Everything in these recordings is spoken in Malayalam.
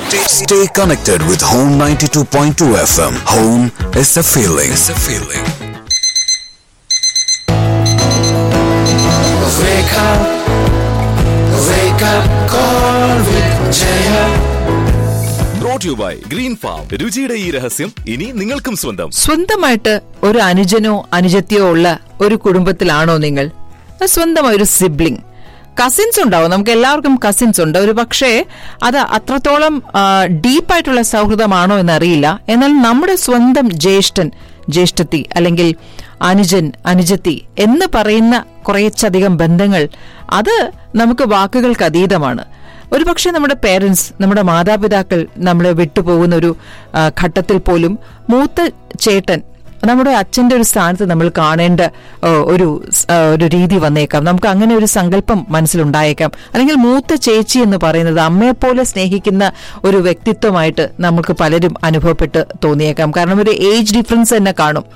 Stay, stay connected with Home 92.2 FM. Home is a feeling. It's a feeling. Wake up, wake up, call with Jaya. Brought you by green farm രുചിയുടെ ഈ രഹസ്യം ഇനി നിങ്ങൾക്കും സ്വന്തം സ്വന്തമായിട്ട് ഒരു അനുജനോ അനുജത്തിയോ ഉള്ള ഒരു കുടുംബത്തിലാണോ നിങ്ങൾ സ്വന്തമായ ഒരു സിബ്ലിംഗ് കസിൻസ് ഉണ്ടാവും നമുക്ക് എല്ലാവർക്കും കസിൻസ് ഉണ്ട് ഒരു പക്ഷേ അത് അത്രത്തോളം ഡീപ്പായിട്ടുള്ള സൗഹൃദമാണോ എന്നറിയില്ല എന്നാൽ നമ്മുടെ സ്വന്തം ജ്യേഷ്ഠൻ ജ്യേഷ്ഠത്തി അല്ലെങ്കിൽ അനുജൻ അനുജത്തി എന്ന് പറയുന്ന കുറേച്ചധികം ബന്ധങ്ങൾ അത് നമുക്ക് വാക്കുകൾക്ക് അതീതമാണ് ഒരുപക്ഷെ നമ്മുടെ പേരൻസ് നമ്മുടെ മാതാപിതാക്കൾ നമ്മളെ വിട്ടുപോകുന്ന ഒരു ആ, ഘട്ടത്തിൽ പോലും മൂത്ത ചേട്ടൻ നമ്മുടെ അച്ഛന്റെ ഒരു സ്ഥാനത്ത് നമ്മൾ കാണേണ്ട ആ, ഒരു സ്- ആ, ഒരു രീതി വന്നേക്കാം നമുക്ക് അങ്ങനെ ഒരു സങ്കല്പം മനസ്സിലുണ്ടായേക്കാം അല്ലെങ്കിൽ മൂത്ത ചേച്ചി എന്ന് പറയുന്നത് അമ്മയെപ്പോലെ സ്നേഹിക്കുന്ന ഒരു വ്യക്തിത്വമായിട്ട് നമുക്ക് പലരും അനുഭവപ്പെട്ട് തോന്നിയേക്കാം കാരണം ഒരു ഏജ് ഡിഫറൻസ് തന്നെ കാണും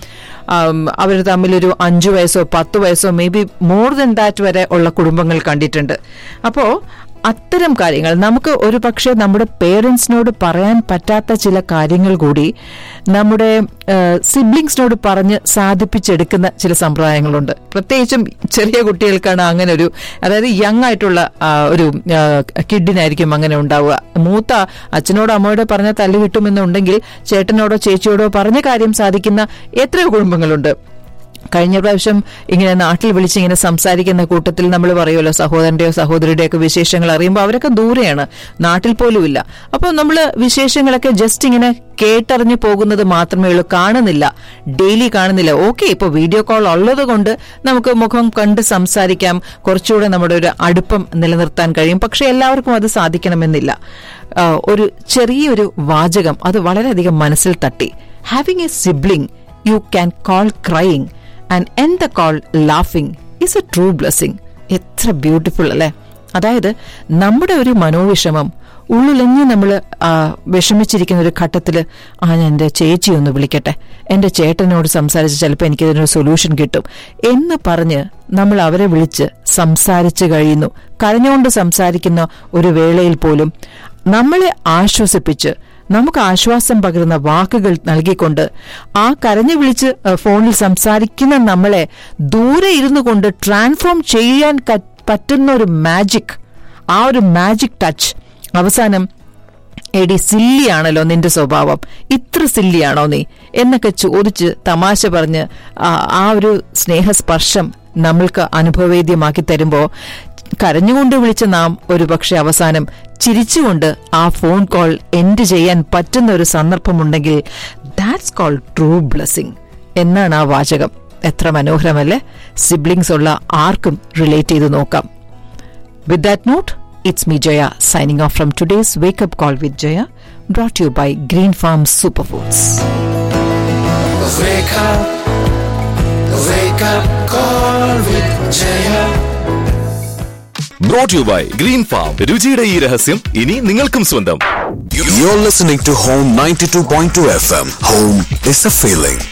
അവർ തമ്മിലൊരു അഞ്ചു വയസ്സോ പത്ത് വയസ്സോ maybe more than that വരെ ഉള്ള കുടുംബങ്ങൾ കണ്ടിട്ടുണ്ട് അപ്പോ അത്തരം കാര്യങ്ങൾ നമുക്ക് ഒരു പക്ഷേ നമ്മുടെ പേരൻസിനോട് പറയാൻ പറ്റാത്ത ചില കാര്യങ്ങൾ കൂടി നമ്മുടെ സിബ്ലിങ്സിനോട് പറഞ്ഞ് സാധിപ്പിച്ചെടുക്കുന്ന ചില സമ്പ്രദായങ്ങളുണ്ട് പ്രത്യേകിച്ചും ചെറിയ കുട്ടികൾക്കാണ് അങ്ങനെ ഒരു അതായത് യങ് ആയിട്ടുള്ള ആ, ഒരു കിഡിനായിരിക്കും അങ്ങനെ ഉണ്ടാവുക മൂത്ത അച്ഛനോടോ അമ്മയോടോ പറഞ്ഞാൽ തല്ല് കിട്ടുമെന്നുണ്ടെങ്കിൽ ചേട്ടനോടോ ചേച്ചിയോടോ പറഞ്ഞ കാര്യം സാധിക്കുന്ന എത്രയോ കുടുംബങ്ങളുണ്ട് കഴിഞ്ഞ പ്രാവശ്യം ഇങ്ങനെ നാട്ടിൽ വിളിച്ച് ഇങ്ങനെ സംസാരിക്കുന്ന കൂട്ടത്തിൽ നമ്മൾ പറയുമല്ലോ സഹോദരന്റെയോ സഹോദരിയുടെയോ ഒക്കെ വിശേഷങ്ങൾ അറിയുമ്പോൾ അവരൊക്കെ ദൂരെയാണ് നാട്ടിൽ പോലും ഇല്ല അപ്പോൾ നമ്മൾ വിശേഷങ്ങളൊക്കെ ജസ്റ്റ് ഇങ്ങനെ കേട്ടറിഞ്ഞു പോകുന്നത് മാത്രമേ ഉള്ളൂ കാണുന്നില്ല ഡെയിലി കാണുന്നില്ല ഓക്കെ ഇപ്പോൾ വീഡിയോ കോൾ ഉള്ളത് കൊണ്ട് നമുക്ക് മുഖം കണ്ട് സംസാരിക്കാം കുറച്ചുകൂടെ നമ്മുടെ ഒരു അടുപ്പം നിലനിർത്താൻ കഴിയും പക്ഷെ എല്ലാവർക്കും അത് സാധിക്കണമെന്നില്ല ആ, ഒരു ചെറിയൊരു വാചകം അത് വളരെയധികം മനസ്സിൽ തട്ടി having a sibling you can call crying and end the call laughing is a true blessing എത്ര ബ്യൂട്ടിഫുൾ അല്ലേ അതായത് നമ്മുടെ ഒരു മനോവിഷമം ഉള്ളിലഞ്ഞ് നമ്മൾ വിഷമിച്ചിരിക്കുന്ന ഒരു ഘട്ടത്തിൽ ആ ഞാൻ എൻ്റെ ചേച്ചി ഒന്ന് വിളിക്കട്ടെ എൻ്റെ ചേട്ടനോട് സംസാരിച്ച് ചിലപ്പോൾ എനിക്കിതിനൊരു സൊല്യൂഷൻ കിട്ടും എന്ന് പറഞ്ഞ് നമ്മൾ അവരെ വിളിച്ച് സംസാരിച്ച് കഴിയുന്നു കരഞ്ഞുകൊണ്ട് സംസാരിക്കുന്ന ഒരു വേളയിൽ പോലും നമ്മളെ ആശ്വസിപ്പിച്ച് നമുക്ക് ആശ്വാസം പകരുന്ന വാക്കുകൾ നൽകിക്കൊണ്ട് ആ കരഞ്ഞു വിളിച്ച് ഏഹ്, ഫോണിൽ സംസാരിക്കുന്ന നമ്മളെ ദൂരെ ഇരുന്നു കൊണ്ട് ട്രാൻസ്ഫോം ചെയ്യാൻ ക- പറ്റുന്ന ഒരു മാജിക് ആ ഒരു മാജിക് ടച്ച് അവസാനം എടി സില്ലിയാണല്ലോ നിന്റെ സ്വഭാവം ഇത്ര സില്ലിയാണോ നീ എന്നൊക്കെ ചോദിച്ച് തമാശ പറഞ്ഞ് ആ- ആ ഒരു സ്നേഹസ്പർശം നമ്മൾക്ക് അനുഭവവേദ്യമാക്കി തരുമ്പോൾ കരഞ്ഞുകൊണ്ട് വിളിച്ച നാം ഒരുപക്ഷെ അവസാനം ചിരിച്ചുകൊണ്ട് ആ ഫോൺ കോൾ എൻഡ് ചെയ്യാൻ പറ്റുന്ന ഒരു സന്ദർഭമുണ്ടെങ്കിൽ ദാറ്റ്സ് കോൾ ട്രൂ ബ്ലെസ്സിങ് എന്നാണ് ആ വാചകം എത്ര മനോഹരമല്ലേ സിബ്ലിങ്സ് ഉള്ള ആർക്കും റിലേറ്റ് ചെയ്ത് നോക്കാം With that note, it's me Jaya signing off from today's Wake Up Call with Jaya, brought to you by Green Farm Superfoods. Wake up, wake up, call with Jaya. Brought you by green farm രുചിയുടെ ഈ രഹസ്യം ഇനി നിങ്ങൾക്കും സ്വന്തം You're listening to Home 92.2 FM. Home is a feeling.